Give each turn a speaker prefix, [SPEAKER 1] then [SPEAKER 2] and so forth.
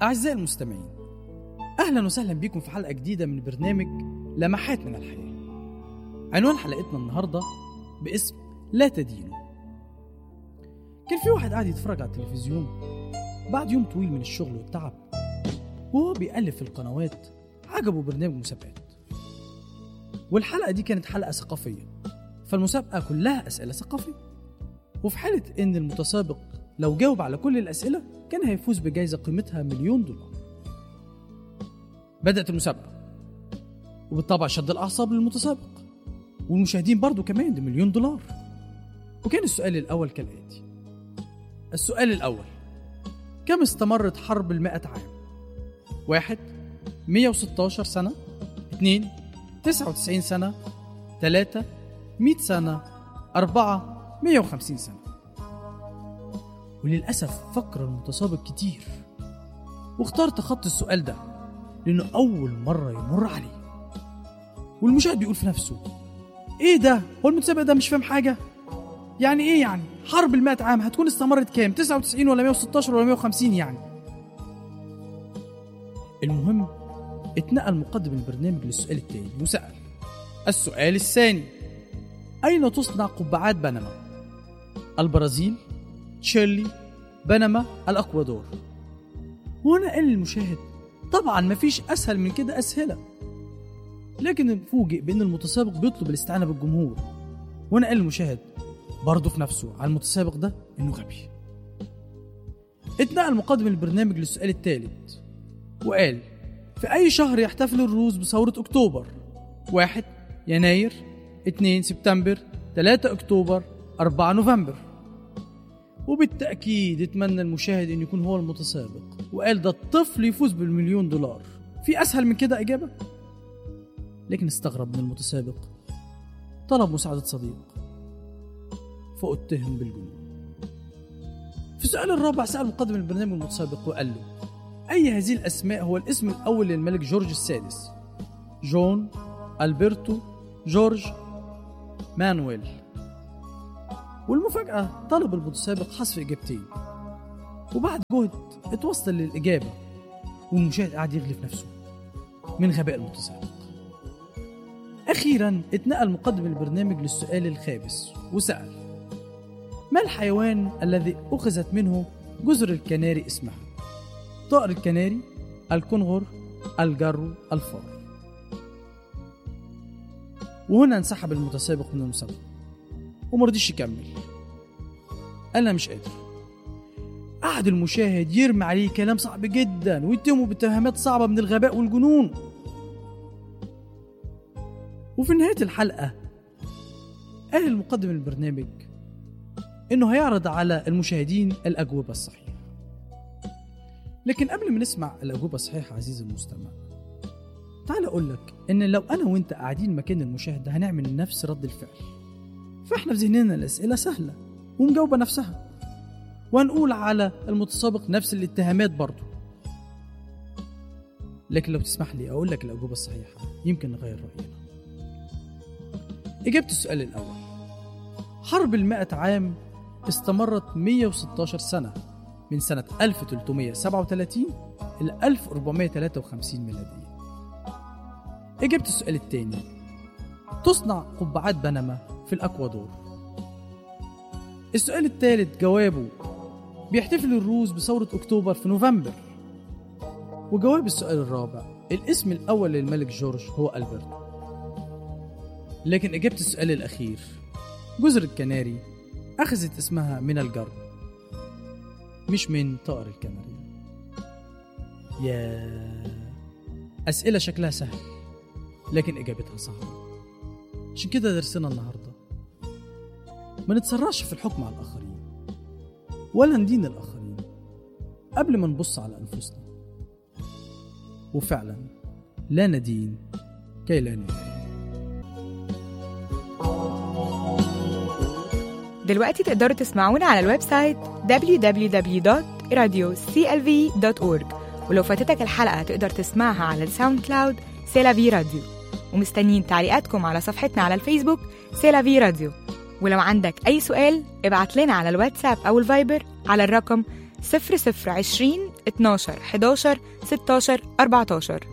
[SPEAKER 1] أعزائي المستمعين أهلا وسهلا بكم في حلقة جديدة من برنامج لمحات من الحياة عنوان حلقتنا النهاردة باسم لا تدينوا كان في واحد قاعد يتفرج على التلفزيون بعد يوم طويل من الشغل والتعب وهو بيقلب في القنوات عجبه برنامج مسابقات والحلقة دي كانت حلقة ثقافية فالمسابقة كلها أسئلة ثقافية وفي حالة إن المتسابق لو جاوب على كل الأسئلة كان هيفوز بجائزة قيمتها مليون دولار بدأت المسابقة وبالطبع شد الأعصاب للمتسابق والمشاهدين برضو كمان ده مليون دولار وكان السؤال الأول كالآتي السؤال الأول كم استمرت حرب المائة عام؟ واحد 116 سنة اتنين 99 سنة تلاتة 100 سنة أربعة 150 سنة وللأسف فكر المتسابق كتير واختار تخطي السؤال ده لأنه أول مرة يمر عليه والمشاهد بيقول في نفسه إيه ده؟ هو المتسابق ده مش فاهم حاجة؟ يعني إيه يعني؟ حرب المائة عام هتكون استمرت كام؟ 99 ولا 116 ولا 150 يعني؟ المهم اتنقل مقدم البرنامج للسؤال التاني وسأل السؤال الثاني أين تصنع قبعات بنما؟ البرازيل تشيلي بنما الأكوادور وهنا قال المشاهد طبعا مفيش أسهل من كده أسهلة لكن فوجئ بأن المتسابق بيطلب الاستعانة بالجمهور وهنا قال المشاهد برضه في نفسه على المتسابق ده إنه غبي اتنقل مقدم البرنامج للسؤال الثالث وقال في أي شهر يحتفل الروس بثورة أكتوبر؟ واحد يناير اتنين سبتمبر تلاتة أكتوبر أربعة نوفمبر وبالتأكيد اتمنى المشاهد أن يكون هو المتسابق وقال ده الطفل يفوز بالمليون دولار في أسهل من كده إجابة؟ لكن استغرب من المتسابق طلب مساعدة صديق فاتهم بالجنون في السؤال الرابع سأل مقدم البرنامج المتسابق وقال له أي هذه الأسماء هو الاسم الأول للملك جورج السادس جون ألبرتو جورج مانويل والمفاجأة طلب المتسابق حذف إجابتين وبعد جهد اتوصل للإجابة والمشاهد قاعد يغلي في نفسه من غباء المتسابق أخيرا اتنقل مقدم البرنامج للسؤال الخامس وسأل ما الحيوان الذي أخذت منه جزر الكناري اسمها طائر الكناري الكنغر الجرو الفار وهنا انسحب المتسابق من المسابقة ومرضيش يكمل أنا مش قادر قعد المشاهد يرمي عليه كلام صعب جدا ويتهمه باتهامات صعبة من الغباء والجنون وفي نهاية الحلقة قال المقدم البرنامج إنه هيعرض على المشاهدين الأجوبة الصحيحة لكن قبل ما نسمع الأجوبة الصحيحة عزيزي المستمع تعال أقول لك إن لو أنا وأنت قاعدين مكان المشاهد ده هنعمل نفس رد الفعل فإحنا في ذهننا الأسئلة سهلة ومجاوبة نفسها وهنقول على المتسابق نفس الاتهامات برضه لكن لو تسمح لي أقول لك الأجوبة الصحيحة يمكن نغير رأينا إجابة السؤال الأول حرب المائة عام استمرت 116 سنة من سنة 1337 إلى 1453 ميلادية إجابة السؤال الثاني تصنع قبعات بنما في الأكوادور السؤال الثالث جوابه بيحتفل الروس بثورة أكتوبر في نوفمبر وجواب السؤال الرابع الاسم الأول للملك جورج هو ألبرتو لكن إجابة السؤال الأخير جزر الكناري أخذت اسمها من الجرب مش من طائر الكناري يا أسئلة شكلها سهل لكن إجابتها صعبة عشان كده درسنا النهاردة ما نتسرعش في الحكم على الآخرين ولا ندين الآخرين قبل ما نبص على أنفسنا وفعلا لا ندين كي لا ندين
[SPEAKER 2] دلوقتي تقدروا تسمعونا على الويب سايت www.radioclv.org ولو فاتتك الحلقة تقدر تسمعها على الساوند كلاود سيلافي راديو ومستنيين تعليقاتكم على صفحتنا على الفيسبوك سيلافي راديو ولو عندك أي سؤال ابعت لنا على الواتساب أو الفايبر على الرقم 0020 12 11 16 14